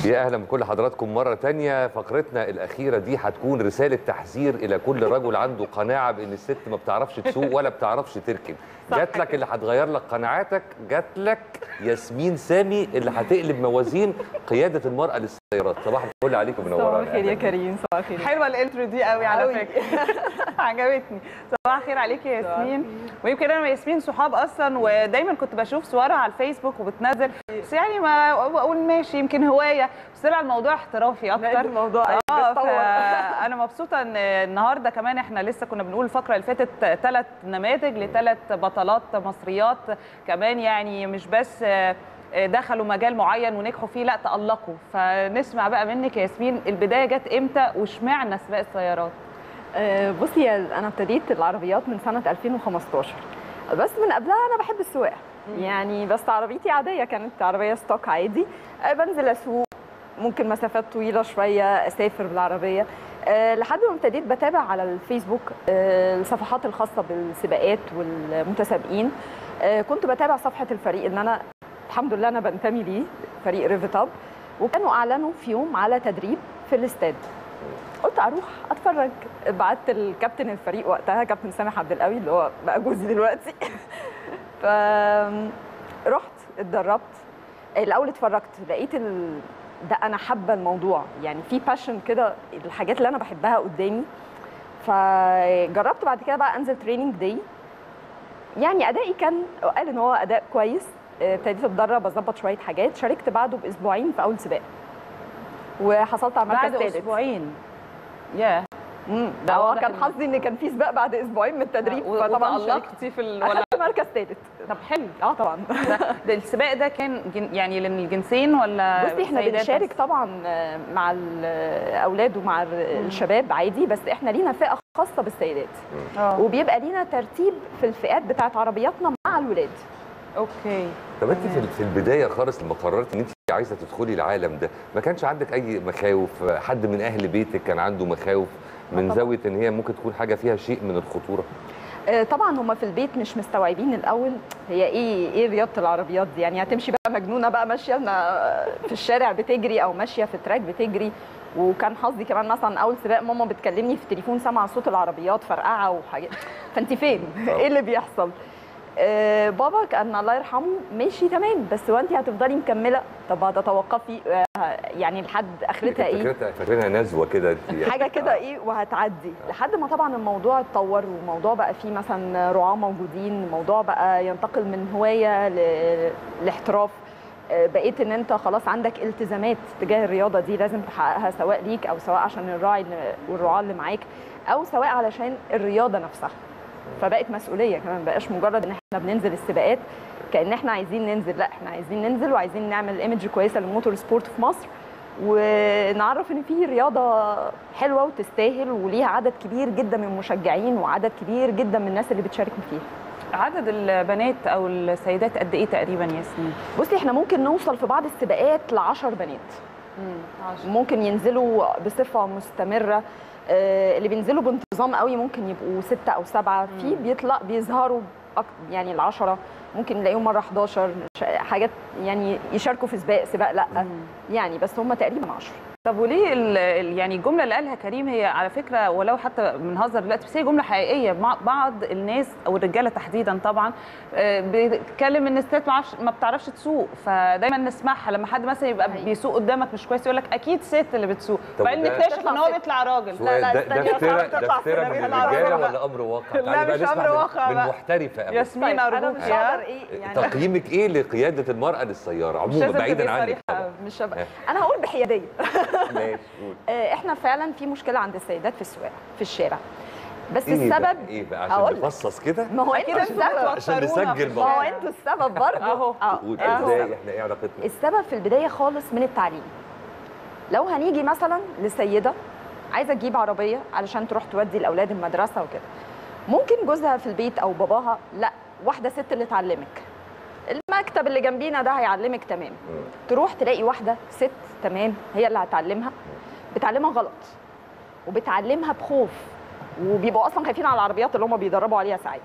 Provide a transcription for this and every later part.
يا اهلا بكل حضراتكم مره تانية فقرتنا الاخيره دي هتكون رساله تحذير الى كل رجل عنده قناعه بان الست ما بتعرفش تسوق ولا بتعرفش تركن جات لك اللي هتغير لك قناعاتك جات لك ياسمين سامي اللي هتقلب موازين قياده المراه للسيارات صباح الفل عليكم صباح منورانا الخير يا كريم صباح الخير حلوه الانترو دي قوي على أوي. فكره عجبتني صباح الخير عليكي يا ياسمين ويمكن انا وياسمين صحاب اصلا ودايما كنت بشوف صورها على الفيسبوك وبتنزل بس يعني ما اقول ماشي يمكن هوايه بس طلع الموضوع احترافي لا، اكتر الموضوع أيوة، اه بتطور. فانا مبسوطه ان النهارده كمان احنا لسه كنا بنقول الفقره اللي فاتت ثلاث نماذج لثلاث بطلات مصريات كمان يعني مش بس آه، دخلوا مجال معين ونجحوا فيه لا تألقوا فنسمع بقى منك يا ياسمين البدايه جت امتى واشمعنى سباق السيارات آه، بصي يا- انا ابتديت العربيات من سنه 2015 بس من قبلها انا بحب السواقه يعني بس عربيتي عاديه كانت عربيه ستوك عادي آه، بنزل اسوق ممكن مسافات طويله شويه اسافر بالعربيه آه، لحد ما ابتديت بتابع على الفيسبوك آه، الصفحات الخاصه بالسباقات والمتسابقين آه، كنت بتابع صفحه الفريق اللي انا الحمد لله انا بنتمي ليه فريق ريفيتاب وكانوا اعلنوا في يوم على تدريب في الاستاد قلت اروح اتفرج بعت الكابتن الفريق وقتها كابتن سامح عبد القوي اللي هو بقى جوزي دلوقتي ف رحت اتدربت الاول اتفرجت لقيت ال... ده انا حابه الموضوع يعني في باشن كده الحاجات اللي انا بحبها قدامي فجربت بعد كده بقى انزل تريننج داي يعني ادائي كان قال ان هو اداء كويس ابتديت اتدرب اظبط شويه حاجات شاركت بعده باسبوعين في اول سباق وحصلت على مركز بعد ثالث اسبوعين يا امم ده ده هو واضح كان إن- حظي ان كان في سباق بعد اسبوعين من التدريب فطبعا شاركت تألقتي في ال... ولا اخدت مركز ثالث طب حلو اه طبعا ده, ده السباق ده كان جن... يعني للجنسين ولا بصي احنا سيدات بنشارك بس؟ طبعا آه، مع الاولاد ومع ال- الشباب عادي بس احنا لينا فئه خاصه بالسيدات اه وبيبقى لينا ترتيب في الفئات بتاعت عربياتنا مع الولاد اوكي طب انت في في البدايه خالص لما قررت ان انت عايزه تدخلي العالم ده ما كانش عندك اي مخاوف حد من اهل بيتك كان عنده مخاوف من طبعاً. زاويه ان هي ممكن تكون حاجه فيها شيء من الخطوره آه، طبعا هم في البيت مش مستوعبين الاول هي ايه ايه رياضه العربيات دي يعني هتمشي بقى مجنونه بقى ماشيه أنا في الشارع بتجري او ماشيه في تراك بتجري وكان حظي كمان مثلا اول سباق ماما بتكلمني في التليفون سامعه صوت العربيات فرقعه وحاجات فانت فين ايه اللي بيحصل آه، بابا كان الله يرحمه ماشي تمام بس وانت هتفضلي مكمله طب هتتوقفي آه، يعني لحد اخرتها ايه فاكرتها فاكرينها نزوه كده انت يعني. حاجه كده ايه وهتعدي لحد ما طبعا الموضوع اتطور والموضوع بقى فيه مثلا رعاه موجودين الموضوع بقى ينتقل من هوايه ل- لاحتراف آه، بقيت ان انت خلاص عندك التزامات تجاه الرياضه دي لازم تحققها سواء ليك او سواء عشان الراعي اللي- والرعاه اللي معاك او سواء علشان الرياضه نفسها فبقت مسؤوليه كمان بقاش مجرد ان احنا بننزل السباقات كان احنا عايزين ننزل لا احنا عايزين ننزل وعايزين نعمل ايمج كويسه للموتور سبورت في مصر ونعرف ان في رياضه حلوه وتستاهل وليها عدد كبير جدا من المشجعين وعدد كبير جدا من الناس اللي بتشارك فيها عدد البنات او السيدات قد ايه تقريبا يا ياسمين بصي احنا ممكن نوصل في بعض السباقات ل 10 بنات عشرة. ممكن ينزلوا بصفه مستمره آه، اللي بينزلوا بانتظام قوي ممكن يبقوا ستة او سبعة في بيطلع بيظهروا أك- يعني العشرة ممكن نلاقيهم مرة 11 ش- حاجات يعني يشاركوا في سباق سباق لا يعني بس هم تقريبا 10 طب وليه ال- ال- يعني الجمله اللي قالها كريم هي على فكره ولو حتى بنهزر دلوقتي بس هي جمله حقيقيه مع- بعض الناس او الرجاله تحديدا طبعا آه، بيتكلم ان الستات ما عرفش- ما بتعرفش تسوق فدايما نسمعها لما حد مثلا يبقى حقيقي. بيسوق قدامك مش كويس يقول لك اكيد ست اللي بتسوق طب وبعدين ده- نكتشف ان هو تطلع ست. بيطلع راجل سؤال لا، ده استني ده بس افتراء تطلع ده افتراء سنة من بيطلع الرجاله راجل. ولا امر واقع؟ لا، تعالي بقى مش نسمع أمر من- واقع من بقى. محترفه قوي ياسمين طيب انا ارجوك مش يا هقدر ايه يعني تقييمك ايه لقياده المراه للسياره مش عموما لازم بعيدا تبقي عنك صريحة. طبعا مش هبقى انا هقول بحياديه ماشي قول. آه، احنا فعلا في مشكله عند السيدات في السواقه في الشارع بس ايه السبب بقى ايه بقى عشان هقول لك. نفصص كده ما هو أكيد انتوا أنتوا السبب عشان بتوترونا نسجل في ما هو بقى. انتوا السبب برضه أهو. آه، قول أهو. ازاي احنا ايه علاقتنا السبب في البدايه خالص من التعليم لو هنيجي مثلا لسيده عايزه تجيب عربيه علشان تروح تودي الاولاد المدرسه وكده ممكن جوزها في البيت او باباها لا واحده ست اللي تعلمك المكتب اللي جنبينا ده هيعلمك تمام مم. تروح تلاقي واحده ست تمام هي اللي هتعلمها بتعلمها غلط وبتعلمها بخوف وبيبقوا اصلا خايفين على العربيات اللي هم بيدربوا عليها ساعات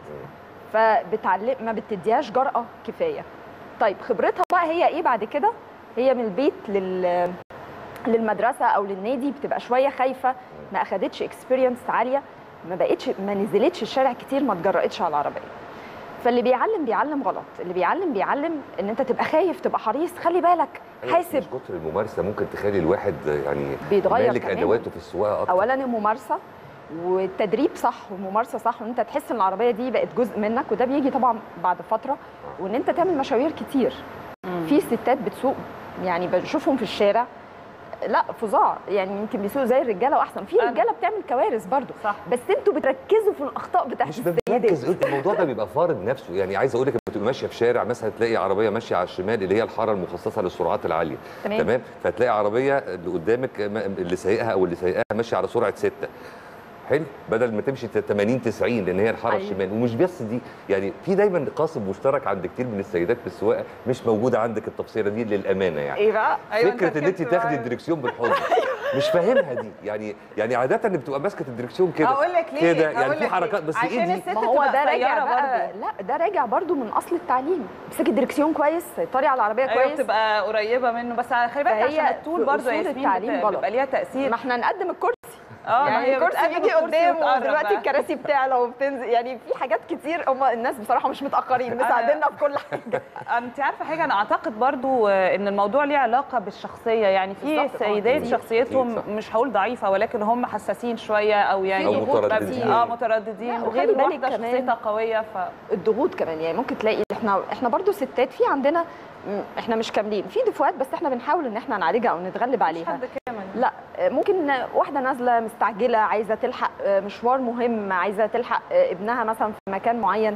فبتعلم ما بتديهاش جرأة كفايه طيب خبرتها بقى هي ايه بعد كده هي من البيت لل للمدرسه او للنادي بتبقى شويه خايفه ما اخدتش اكسبيرينس عاليه ما بقتش ما نزلتش الشارع كتير ما اتجرأتش على العربيه فاللي بيعلم بيعلم غلط اللي بيعلم بيعلم ان انت تبقى خايف تبقى حريص خلي بالك أيوة، حاسب مش كتر الممارسه ممكن تخلي الواحد يعني بيتغير مالك تماماً. ادواته في السواقه اكتر اولا الممارسه والتدريب صح والممارسه صح وان انت تحس ان العربيه دي بقت جزء منك وده بيجي طبعا بعد فتره وان انت تعمل مشاوير كتير في ستات بتسوق يعني بشوفهم في الشارع لا فظاع يعني يمكن بيسوقوا زي الرجاله واحسن في أنا- رجاله بتعمل كوارث برضو صح. بس انتوا بتركزوا في الاخطاء بتاعت مش السيدات مركز الموضوع ده بيبقى فارض نفسه يعني عايز اقول لك لما تبقى ماشيه في شارع مثلا تلاقي عربيه ماشيه على الشمال اللي هي الحاره المخصصه للسرعات العاليه تمام. تمام فتلاقي عربيه اللي قدامك م- اللي سايقها او اللي سايقاها ماشيه على سرعه 6 حلو بدل ما تمشي 80 90 لان هي الحاره أيوة. الشمال ومش بس دي يعني في دايما قاسم مشترك عند كتير من السيدات في السواقه مش موجوده عندك التفصيله دي للامانه يعني ايه بقى أيوة، فكره أنت ان انت ركبت تاخدي معايا. الدركسيون بالحضن مش فاهمها دي يعني يعني عاده اللي بتبقى ماسكه الدركسيون كده اقول لك ليه كده يعني أقول في لك حركات ليه؟ بس عشان ايه دي الست ما هو تبقى ده راجع سيارة بقى برضه. لا ده راجع برضو من اصل التعليم امسكي الدركسيون كويس سيطري على العربيه ايوه كويس بتبقى قريبه منه بس خلي بالك فهي عشان الطول في برضه أصول يا ياسمين التعليم بت- غلط. بيبقى ليها تاثير ما احنا نقدم الكرسي اه ما يعني هي الكرسي بتقدم بيجي الكرسي قدام وتقرب ودلوقتي بقى. الكراسي بتعلى وبتنزل يعني في حاجات كتير هم الناس بصراحه مش متاخرين مساعديننا في كل حاجه انت عارفه حاجه انا اعتقد برضو آه، ان الموضوع ليه علاقه بالشخصيه يعني في بالظبط، آه، سيدات كتير. شخصيتهم أكيد، صح. مش هقول ضعيفه ولكن هم حساسين شويه او يعني أو ضغوط مترددين. اه مترددين لا، وخلي غير بالك واحده كمان- شخصيتها قويه ف الضغوط كمان يعني ممكن تلاقي احنا احنا برضو ستات في عندنا م، احنا مش كاملين في دفوات بس احنا بنحاول ان احنا نعالجها او نتغلب مش عليها حد كامل لا ممكن واحده نازله مستعجله عايزه تلحق مشوار مهم عايزه تلحق ابنها مثلا في مكان معين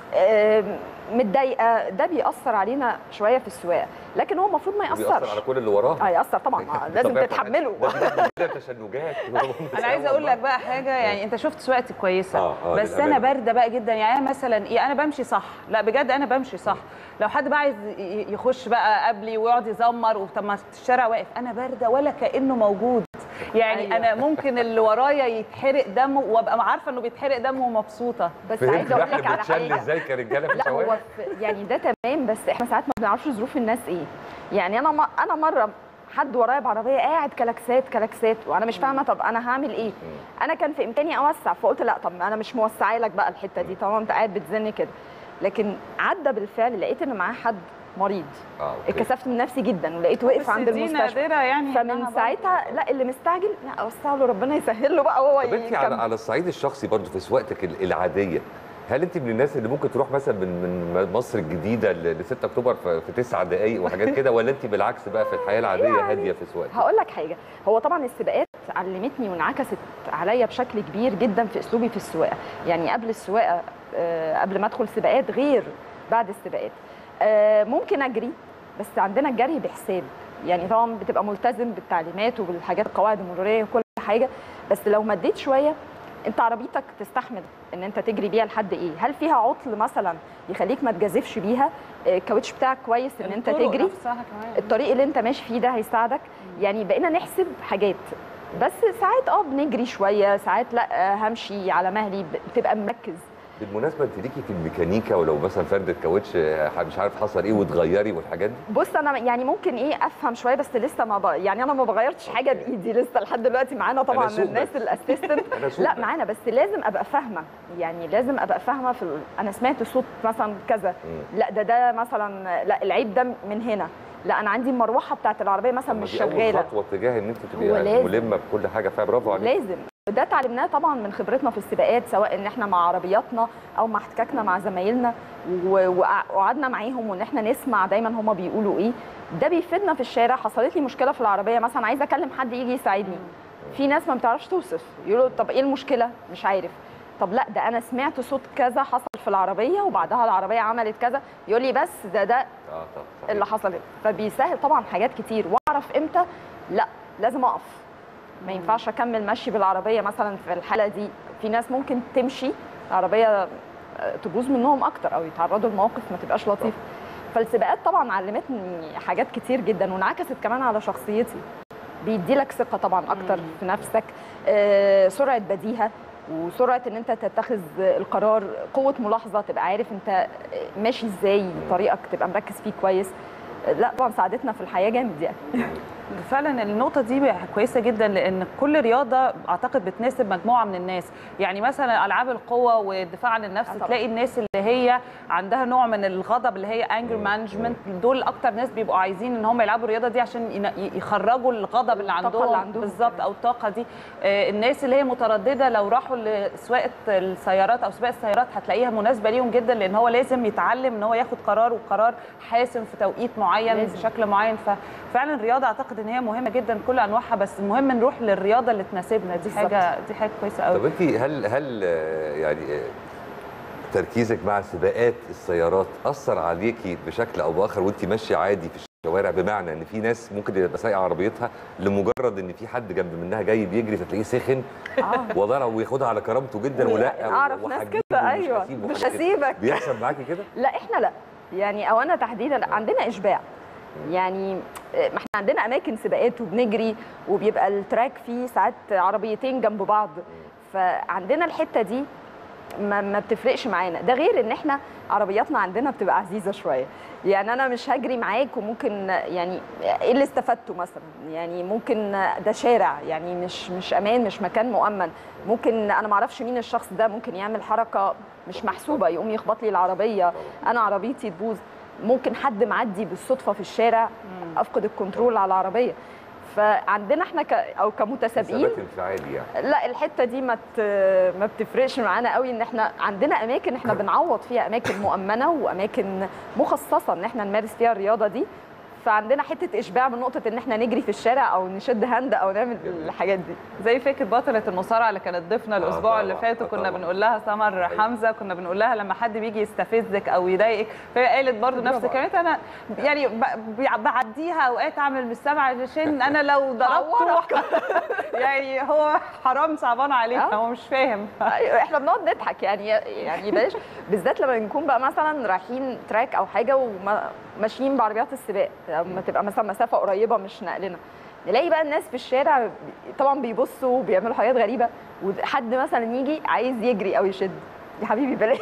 متضايقه ده بيأثر علينا شويه في السواقه لكن هو المفروض ما بيأثر يأثرش على كل اللي وراه هيأثر طبعا ما لازم طبيعة تتحمله الحال. ده في تشنجات انا عايزه اقول لك بقى حاجه يعني انت شفت سواقتي كويسه آه، آه، بس انا للأمانة. بارده بقى جدا يعني انا مثلا ايه انا بمشي صح لا بجد انا بمشي صح لو حد بقى عايز ي- يخش بقى قبلي ويقعد يزمر وطب ما الشارع واقف انا بارده ولا كانه موجود يعني أيوة. أيوة. انا ممكن اللي ورايا يتحرق دمه وابقى عارفه انه بيتحرق دمه ومبسوطه بس فهمت عايزه اقول احنا لك على بنتشل حاجه ازاي كرجاله في لا هو الشوارع في- يعني ده تمام بس احنا ساعات ما بنعرفش ظروف الناس ايه يعني انا م- انا مره حد ورايا بعربيه قاعد كلاكسات كلاكسات وانا مش فاهمه طب انا هعمل ايه انا كان في امكاني اوسع فقلت لا طب انا مش موسعه لك بقى الحته دي طالما انت قاعد بتزن كده لكن عدى بالفعل لقيت ان معاه حد مريض اه أوكي. اتكسفت من نفسي جدا ولقيته وقف بس عند دي المستشفى نادره يعني فمن إنها ساعتها لا اللي مستعجل لا اوسع له ربنا يسهل له بقى وهو طب انت على يكمل. على الصعيد الشخصي برضو في سواقتك ال- العاديه هل انت من الناس اللي ممكن تروح مثلا من من مصر الجديده ل 6 اكتوبر في في تسع دقائق وحاجات كده ولا انت بالعكس بقى في الحياه العاديه هاديه في سواقتك؟ هقول لك حاجه هو طبعا السباقات علمتني وانعكست عليا بشكل كبير جدا في اسلوبي في السواقه يعني قبل السواقه آه، قبل ما ادخل سباقات غير بعد السباقات آه، ممكن اجري بس عندنا الجري بحساب يعني طبعا بتبقى ملتزم بالتعليمات وبالحاجات القواعد المروريه وكل حاجه بس لو مديت شويه انت عربيتك تستحمل ان انت تجري بيها لحد ايه هل فيها عطل مثلا يخليك ما تجازفش بيها آه، الكاوتش بتاعك كويس ان انت الطرق تجري نفسها كمان الطريق اللي انت ماشي فيه ده هيساعدك يعني بقينا نحسب حاجات بس ساعات اه بنجري شويه ساعات لا آه، همشي على مهلي بتبقى مركز بالمناسبه انت ليكي في الميكانيكا ولو مثلا فردة كاوتش آه، مش عارف حصل ايه وتغيري والحاجات دي بص انا يعني ممكن ايه افهم شويه بس لسه ما ب... يعني انا ما بغيرتش حاجه بايدي لسه لحد دلوقتي معانا طبعا أسوق الناس بس. الاسيستنت انا سوق لا بس. معانا بس لازم ابقى فاهمه يعني لازم ابقى فاهمه في ال... انا سمعت صوت مثلا كذا مم. لا ده ده مثلا لا العيب ده من هنا لا انا عندي المروحه بتاعت العربيه مثلا طب ما مش دي أول شغاله خطوه اتجاه ان انت تبقي هو يعني لازم. ملمه بكل حاجه فيها برافو عليك لازم ده اتعلمناه طبعا من خبرتنا في السباقات سواء ان احنا مع عربياتنا او مع احتكاكنا مع زمايلنا و- وقع- وقعدنا معاهم وان احنا نسمع دايما هما بيقولوا ايه ده بيفيدنا في الشارع حصلت لي مشكله في العربيه مثلا عايزه اكلم حد يجي يساعدني في ناس ما بتعرفش توصف يقولوا طب ايه المشكله مش عارف طب لا ده انا سمعت صوت كذا حصل في العربيه وبعدها العربيه عملت كذا يقول لي بس ده ده اه طب صحيح. اللي حصلت فبيسهل طبعا حاجات كتير واعرف امتى لا لازم اقف ما ينفعش اكمل مشي بالعربيه مثلا في الحاله دي في ناس ممكن تمشي العربيه آه، تبوظ منهم اكتر او يتعرضوا لمواقف ما تبقاش لطيفه فالسباقات طبعا علمتني حاجات كتير جدا وانعكست كمان على شخصيتي بيدي لك ثقه طبعا اكتر مم. في نفسك آه، سرعه بديهه وسرعه ان انت تتخذ القرار قوه ملاحظه تبقى عارف انت ماشي ازاي طريقك تبقى مركز فيه كويس لا طبعا ساعدتنا في الحياه جامد يعني فعلا النقطة دي كويسة جدا لأن كل رياضة أعتقد بتناسب مجموعة من الناس، يعني مثلا ألعاب القوة والدفاع عن النفس طبعاً. تلاقي الناس اللي هي عندها نوع من الغضب اللي هي انجر مانجمنت دول أكتر ناس بيبقوا عايزين إن هم يلعبوا الرياضة دي عشان ين- يخرجوا الغضب اللي الطاقة عندهم اللي عندهم بالظبط كمان. أو الطاقة دي آه، الناس اللي هي مترددة لو راحوا لسواقة السيارات أو سباق السيارات هتلاقيها مناسبة ليهم جدا لأن هو لازم يتعلم إن هو ياخد قرار وقرار حاسم في توقيت معين لازم. بشكل معين ففعلا الرياضه اعتقد ان هي مهمه جدا كل انواعها بس المهم نروح للرياضه اللي تناسبنا دي بالظبط. حاجه دي حاجه كويسه طب قوي انت هل هل آه، يعني آه، تركيزك مع سباقات السيارات اثر عليكي بشكل او باخر وانت ماشيه عادي في الشوارع بمعنى ان في ناس ممكن يبقى سايقه عربيتها لمجرد ان في حد جنب منها جاي بيجري فتلاقيه سخن اه وضرب وياخدها على كرامته جدا ولا اعرف ناس وهجيبه كده ومش ايوه هسيبه مش وحاجات كده. هسيبك بيحصل معاكي كده؟ لا احنا لا يعني او انا تحديدا لا عندنا اشباع يعني ما احنا عندنا اماكن سباقات وبنجري وبيبقى التراك فيه ساعات عربيتين جنب بعض فعندنا الحته دي ما, ما بتفرقش معانا ده غير ان احنا عربياتنا عندنا بتبقى عزيزه شويه يعني انا مش هجري معاك وممكن يعني ايه اللي استفدته مثلا يعني ممكن ده شارع يعني مش مش امان مش مكان مؤمن ممكن انا ما اعرفش مين الشخص ده ممكن يعمل حركه مش محسوبه يقوم يخبط لي العربيه انا عربيتي تبوظ ممكن حد معدي بالصدفه في الشارع افقد الكنترول على العربيه فعندنا احنا ك او كمتسابقين ثبات انفعالي يعني لا الحته دي ما ت- ما بتفرقش معانا قوي ان احنا عندنا اماكن احنا بنعوض فيها اماكن مؤمنه واماكن مخصصه ان احنا نمارس فيها الرياضه دي فعندنا حته اشباع من نقطه ان احنا نجري في الشارع او نشد هند او نعمل الحاجات دي زي فكره بطله المصارعه اللي كانت ضيفنا الاسبوع طبعاً، اللي فات آه وكنا طبعاً. بنقول لها سمر حمزه كنا بنقول لها لما حد بيجي يستفزك او يضايقك فهي قالت برضو نفس برافو. الكلام انا يعني ب- ب- بعديها اوقات اعمل مش سامعه علشان انا لو ضربته أعورك. يعني هو حرام صعبان عليك آه. هو مش فاهم أيوة، احنا بنقعد نضحك يعني يعني بلاش بالذات لما نكون بقى مثلا رايحين تراك او حاجه وماشيين بعربيات السباق لما تبقى مثلا مسافه قريبه مش نقلنا نلاقي بقى الناس في الشارع طبعا بيبصوا وبيعملوا حاجات غريبه وحد مثلا يجي عايز يجري او يشد يا حبيبي بلاش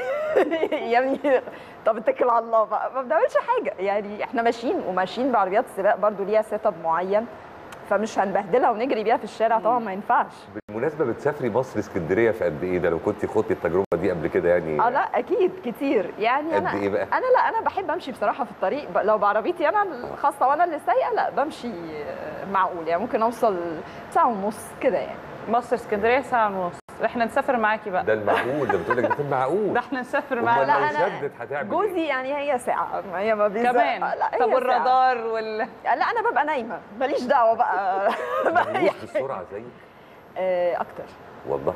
يا ابني طب اتكل على الله بقى ما بنعملش حاجه يعني احنا ماشيين وماشيين بعربيات السباق برضو ليها سيت اب معين فمش هنبهدلها ونجري بيها في الشارع طبعا ما ينفعش بالمناسبه بتسافري مصر اسكندريه في قد ايه ده لو كنت خدتي التجربه دي قبل كده يعني اه لا اكيد كتير يعني انا قد ايه بقى؟ انا لا انا بحب امشي بصراحه في الطريق ب- لو بعربيتي انا الخاصه وانا اللي سايقه لا بمشي آه، معقول يعني ممكن اوصل ساعه ونص كده يعني مصر اسكندريه ساعه ونص احنا نسافر معاكي بقى ده المعقول ده بتقول لك ده المعقول ده احنا نسافر امال معاك لا، لو أنا شدت هتعمل جوزي ايه؟ يعني هي ساعه ما هي ما بيزهق كمان لا هي طب ساعة. والرادار وال لا انا ببقى نايمه ماليش دعوه بقى مهووس بالسرعه زيك آه، اكتر والله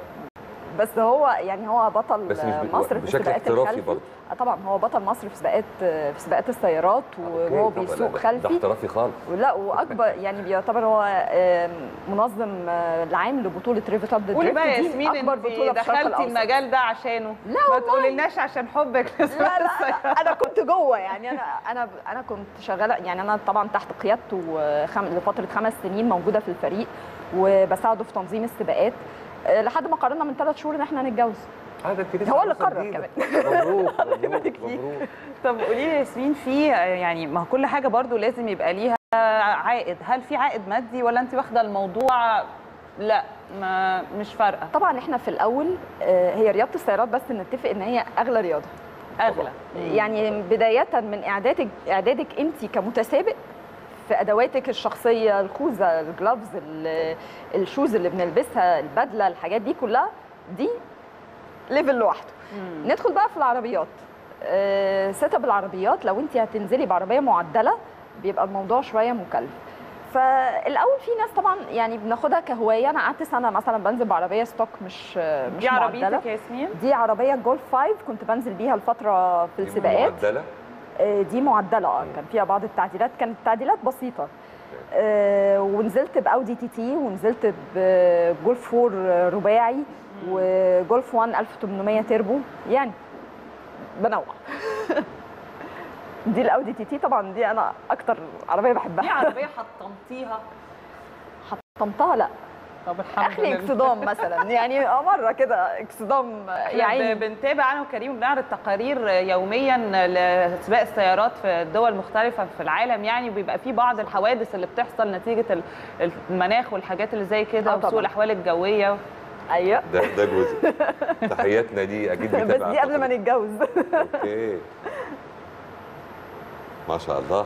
بس هو يعني هو بطل بس مش ب- مصر في بشكل السباقات احترافي الخلفي برضه. آه، طبعا هو بطل مصر في سباقات في سباقات السيارات أوكي، وهو طب لا، بيسوق ده- ده خلفي احترافي خالص لا واكبر يعني بيعتبر هو آم، منظم آه، العام لبطوله ريفت اب قولي بقى يا دي ياسمين اكبر انت بطوله في الشرق دخلتي الاوسط المجال ده عشانه لا ما والله. تقوليلناش عشان حبك لا لا, لا انا كنت جوه يعني انا انا انا كنت شغاله يعني انا طبعا تحت قيادته آه، خم... لفتره خمس سنين موجوده في الفريق وبساعده في تنظيم السباقات آه، لحد ما قررنا من ثلاث شهور ان احنا نتجوز آه، ده انت لسه هو اللي عروسة قرر جديدة. كمان. مبروك مبروك يبارك فيك. مبروك طب قولي لي يا ياسمين في يعني ما هو كل حاجه برضو لازم يبقى ليها عائد هل في عائد مادي ولا انت واخده الموضوع لا ما مش فارقه طبعا احنا في الاول آه، هي رياضه السيارات بس نتفق ان هي اغلى رياضه اغلى يعني بدايه من اعدادك اعدادك انت كمتسابق في ادواتك الشخصيه الخوذه الجلافز ال- الشوز اللي بنلبسها البدله الحاجات دي كلها دي ليفل لوحده مم. ندخل بقى في العربيات آه، سيت اب العربيات لو انت هتنزلي بعربيه معدله بيبقى الموضوع شويه مكلف فالاول في ناس طبعا يعني بناخدها كهوايه انا قعدت سنه مثلا بنزل بعربيه ستوك مش مش دي معدله عربيتك يا ياسمين دي عربيه جولف 5 كنت بنزل بيها الفتره في دي السباقات معدله آه، دي معدله اه كان فيها بعض التعديلات كانت تعديلات بسيطه آه، ونزلت باودي تي تي ونزلت بجولف 4 رباعي وجولف 1 1800 تيربو يعني بنوع دي الاودي تي تي طبعا دي انا اكتر عربيه دي بحبها عربيه حطمتيها حطمتها لا طب الحمد اخلي لله اكسدام مثلا يعني آه مره كده اكسدام يا احنا عيني ب- بنتابع انا وكريم بنعرض تقارير يوميا لسباق السيارات في دول مختلفه في العالم يعني وبيبقى في بعض الحوادث اللي بتحصل نتيجه ال- المناخ والحاجات اللي زي كده آه وسوء طبعاً. الاحوال الجويه ايوه ده ده جزء تحياتنا دي اكيد بس بيتابع دي قبل ما الفترة نتجوز اوكي ما شاء الله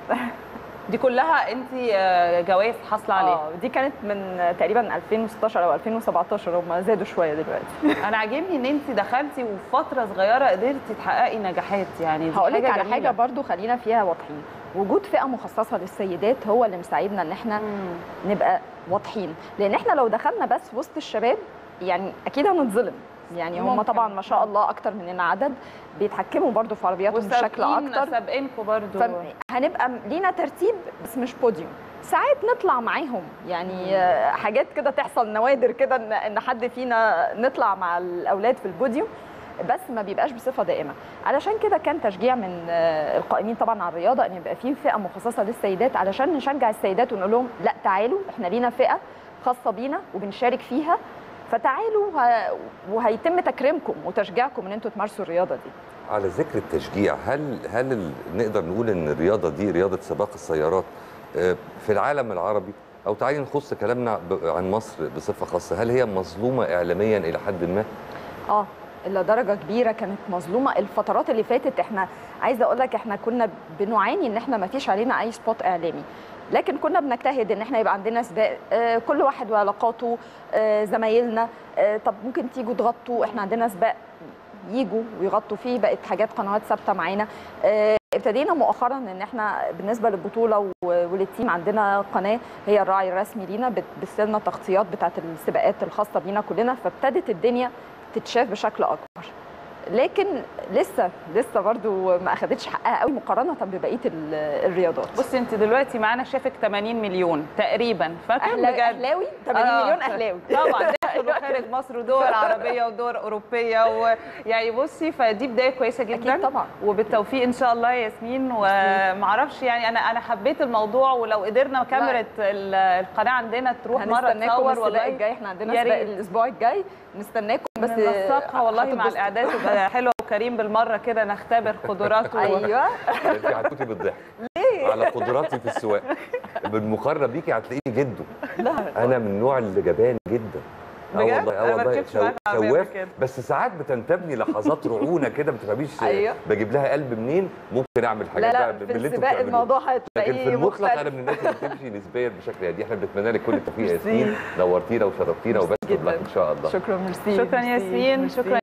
دي كلها انت آه، جوائز حاصله عليها اه دي كانت من تقريبا 2016 او 2017 هم زادوا شويه دلوقتي انا عاجبني ان انت دخلتي وفي فتره صغيره قدرتي تحققي نجاحات يعني دي هقول لك على جميلة. حاجه برضو خلينا فيها واضحين وجود فئه مخصصه للسيدات هو اللي مساعدنا ان احنا مم. نبقى واضحين لان احنا لو دخلنا بس وسط الشباب يعني اكيد هنتظلم يعني هم ممكن. طبعا ما شاء الله اكتر مننا عدد بيتحكموا برضو في عربياتهم بشكل وسابقين- اكتر سابقينكم برضو فهنبقى لينا ترتيب بس مش بوديوم ساعات نطلع معاهم يعني آه، حاجات كده تحصل نوادر كده ان ان حد فينا نطلع مع الاولاد في البوديوم بس ما بيبقاش بصفه دائمه علشان كده كان تشجيع من آه، القائمين طبعا على الرياضه ان يبقى في فئه مخصصه للسيدات علشان نشجع السيدات ونقول لهم لا تعالوا احنا لينا فئه خاصه بينا وبنشارك فيها فتعالوا وه- وهيتم تكريمكم وتشجيعكم ان انتوا تمارسوا الرياضه دي على ذكر التشجيع هل هل ال- نقدر نقول ان الرياضه دي رياضه سباق السيارات آه، في العالم العربي او تعالي نخص كلامنا ب- عن مصر بصفه خاصه هل هي مظلومه اعلاميا الى حد ما اه الا درجه كبيره كانت مظلومه الفترات اللي فاتت احنا عايزه اقول لك احنا كنا بنعاني ان احنا ما فيش علينا اي سبوت اعلامي لكن كنا بنجتهد ان احنا يبقى عندنا سباق آه كل واحد وعلاقاته آه زمايلنا آه طب ممكن تيجوا تغطوا احنا عندنا سباق يجوا ويغطوا فيه بقت حاجات قنوات ثابته معانا آه ابتدينا مؤخرا ان احنا بالنسبه للبطوله و- وللتيم عندنا قناه هي الراعي الرسمي لينا بتبث لنا التغطيات بتاعت السباقات الخاصه بينا كلنا فابتدت الدنيا تتشاف بشكل اكبر لكن لسه لسه برضو ما اخدتش حقها قوي مقارنه ببقيه ال- الرياضات بصي انت دلوقتي معانا شافك 80 مليون تقريبا فاكر أهلا بجد اهلاوي 80 آه. مليون اهلاوي طبعا داخل وخارج مصر ودول عربيه ودول اوروبيه ويعني بصي فدي بدايه كويسه جدا اكيد طبعا وبالتوفيق ان شاء الله يا ياسمين ومعرفش يعني انا انا حبيت الموضوع ولو قدرنا كاميرا ال- القناه عندنا تروح مره هنستناكم تصور السباق والله الجاي احنا عندنا يا سباق ريت. الاسبوع الجاي نستناكم بس بس ننسقها والله مع هتتبسطوا. الاعداد تبقى حلوه وكريم بالمره كده نختبر قدراته ايوه انت هتموتي بالضحك على قدراتي في السواقه بالمقارنه بيكي هتلاقيني جده لا انا من النوع اللي جبان جدا آه بجد؟ والله اه أنا ما والله ركبتش معاك شو- عربية شواف قبل كده. بس ساعات بتنتابني لحظات رعونه كده ما تفهميش أيوة. بجيب لها قلب منين ممكن اعمل حاجات لا بقى لا من في اللي انتوا السباق بتعملوه. الموضوع لكن في هتلاقيه المطلق مختلف انا من الناس اللي بتمشي نسبيا بشكل هادي احنا بنتمنى لك كل التوفيق يا ميرسي. ياسمين نورتينا وشرفتينا وبس جدا. ان شاء الله شكرا ميرسي شكرا ميرسي، ياسين ميرسي. شكرا